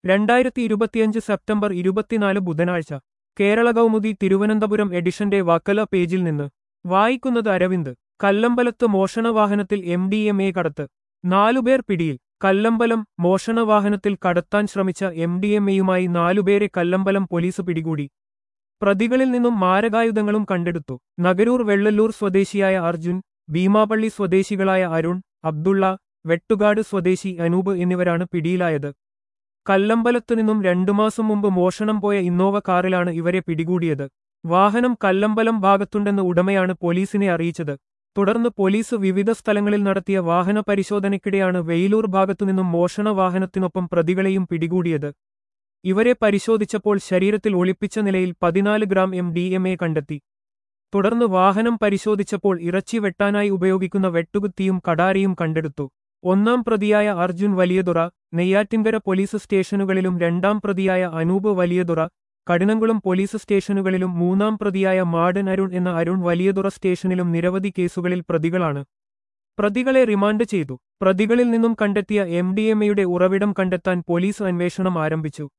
രണ്ടായിരത്തി ഇരുപത്തിയഞ്ച് സെപ്റ്റംബർ ഇരുപത്തിനാല് ബുധനാഴ്ച കേരള കൗമുദി തിരുവനന്തപുരം എഡിഷന്റെ വക്കല പേജിൽ നിന്ന് വായിക്കുന്നത് അരവിന്ദ് കല്ലമ്പലത്ത് മോഷണവാഹനത്തിൽ എം ഡി എം എ കടത്ത് നാലുപേർ പിടിയിൽ കല്ലമ്പലം മോഷണവാഹനത്തിൽ കടത്താൻ ശ്രമിച്ച എം ഡി എം എയുമായി നാലുപേരെ കല്ലമ്പലം പോലീസ് പിടികൂടി പ്രതികളിൽ നിന്നും മാരകായുധങ്ങളും കണ്ടെടുത്തു നഗരൂർ വെള്ളല്ലൂർ സ്വദേശിയായ അർജുൻ ഭീമാപള്ളി സ്വദേശികളായ അരുൺ അബ്ദുള്ള വെട്ടുകാട് സ്വദേശി അനൂപ് എന്നിവരാണ് പിടിയിലായത് കല്ലമ്പലത്തു നിന്നും രണ്ടു മാസം മുമ്പ് മോഷണം പോയ ഇന്നോവ കാറിലാണ് ഇവരെ പിടികൂടിയത് വാഹനം കല്ലമ്പലം ഭാഗത്തുണ്ടെന്ന് ഉടമയാണ് പോലീസിനെ അറിയിച്ചത് തുടർന്ന് പോലീസ് വിവിധ സ്ഥലങ്ങളിൽ നടത്തിയ വാഹന പരിശോധനയ്ക്കിടെയാണ് വെയിലൂർ ഭാഗത്തുനിന്നും മോഷണ വാഹനത്തിനൊപ്പം പ്രതികളെയും പിടികൂടിയത് ഇവരെ പരിശോധിച്ചപ്പോൾ ശരീരത്തിൽ ഒളിപ്പിച്ച നിലയിൽ പതിനാല് gram M D M A കണ്ടെത്തി തുടർന്ന് വാഹനം പരിശോധിച്ചപ്പോൾ ഇറച്ചി വെട്ടാനായി ഉപയോഗിക്കുന്ന വെട്ടുകുത്തിയും കടാരയും കണ്ടെടുത്തു ഒന്നാം പ്രതിയായ അർജുൻ വലിയതുറ നെയ്യാറ്റിൻകര പോലീസ് സ്റ്റേഷനുകളിലും രണ്ടാം പ്രതിയായ അനൂപ് വലിയതുറ കഠിനംകുളം പോലീസ് സ്റ്റേഷനുകളിലും മൂന്നാം പ്രതിയായ മാടൻ അരുൺ എന്ന അരുൺ വലിയതുറ സ്റ്റേഷനിലും നിരവധി കേസുകളിൽ പ്രതികളാണ് പ്രതികളെ റിമാൻഡ് ചെയ്തു പ്രതികളിൽ നിന്നും കണ്ടെത്തിയ എം ഡി എം എയുടെ ഉറവിടം കണ്ടെത്താൻ പോലീസ് അന്വേഷണം ആരംഭിച്ചു